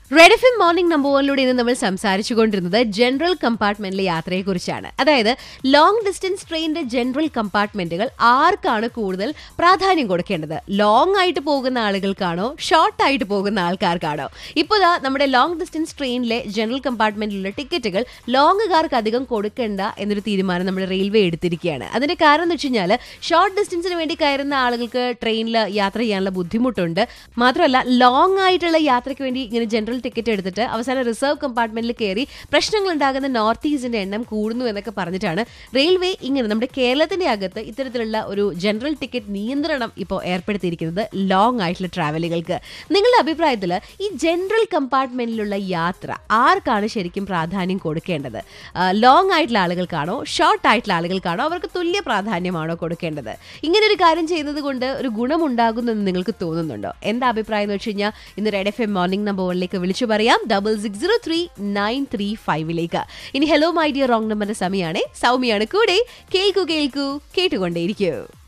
red F M morning number വണ്ണിലൂടെ ഇന്ന് നമ്മൾ സംസാരിച്ചുകൊണ്ടിരുന്നത് ജനറൽ കമ്പാർട്ട്മെന്റിലെ യാത്രയെക്കുറിച്ചാണ് അതായത് ലോങ് ഡിസ്റ്റൻസ് ട്രെയിനിന്റെ ജനറൽ കമ്പാർട്ട്മെന്റുകൾ ആർക്കാണ് കൂടുതൽ പ്രാധാന്യം കൊടുക്കേണ്ടത് ലോങ് ആയിട്ട് പോകുന്ന ആളുകൾക്കാണോ ഷോർട്ട് ആയിട്ട് പോകുന്ന ആൾക്കാർക്കാണോ ഇപ്പോൾ ദാ നമ്മുടെ ലോങ് ഡിസ്റ്റൻസ് ട്രെയിനിലെ ജനറൽ കമ്പാർട്ട്മെന്റിലുള്ള ടിക്കറ്റുകൾ ലോങ്ങുകാർക്ക് അധികം കൊടുക്കേണ്ട എന്നൊരു തീരുമാനം നമ്മുടെ റെയിൽവേ എടുത്തിരിക്കുകയാണ് അതിന്റെ കാരണം എന്ന് വെച്ച് കഴിഞ്ഞാൽ ഷോർട്ട് ഡിസ്റ്റൻസിന് വേണ്ടി കയറുന്ന ആളുകൾക്ക് ട്രെയിനിൽ യാത്ര ചെയ്യാനുള്ള ബുദ്ധിമുട്ടുണ്ട് മാത്രമല്ല ലോങ് ആയിട്ടുള്ള യാത്രയ്ക്ക് വേണ്ടി ഇങ്ങനെ ജനറൽ ടിക്കറ്റ് എടുത്തിട്ട് അവസാനം റിസർവ് കമ്പാർട്ട്മെന്റിൽ കയറി പ്രശ്നങ്ങൾ ഉണ്ടാകുന്ന നോർത്ത് ഈസ്റ്റിന്റെ എണ്ണം കൂടുന്നു എന്നൊക്കെ പറഞ്ഞിട്ടാണ് റെയിൽവേ ഇങ്ങനെ നമ്മുടെ കേരളത്തിന്റെ അകത്ത് ഇത്തരത്തിലുള്ള ഒരു ജനറൽ ടിക്കറ്റ് നിയന്ത്രണം ഇപ്പോൾ ഏർപ്പെടുത്തിയിരിക്കുന്നത് ലോങ് ആയിട്ടുള്ള ട്രാവലുകൾക്ക് നിങ്ങളുടെ അഭിപ്രായത്തിൽ ഈ ജനറൽ കമ്പാർട്ട്മെന്റിലുള്ള യാത്ര ആർക്കാണ് ശരിക്കും പ്രാധാന്യം കൊടുക്കേണ്ടത് ലോങ് ആയിട്ടുള്ള ആളുകൾക്കാണോ ഷോർട്ട് ആയിട്ടുള്ള ആളുകൾക്കാണോ അവർക്ക് തുല്യ പ്രാധാന്യമാണോ കൊടുക്കേണ്ടത് ഇങ്ങനെ ഒരു കാര്യം ചെയ്യുന്നത് കൊണ്ട് ഒരു ഗുണമുണ്ടാകുമെന്ന് നിങ്ങൾക്ക് തോന്നുന്നുണ്ടോ എന്താ അഭിപ്രായം എന്ന് വെച്ച് കഴിഞ്ഞാൽ ഇന്ന് red F M morning number വണ്ണിലേക്ക് വിളിച്ചു പറയാം double six zero three nine three ഫൈവിലേക്ക് ഇനി ഹലോ മൈ ഡിയർ റോങ് നമ്പറിന്റെ സമയമാണ് സൗമ്യയാണ് കൂടെ കേൾക്കൂ കേൾക്കൂ കേട്ടുകൊണ്ടേയിരിക്കൂ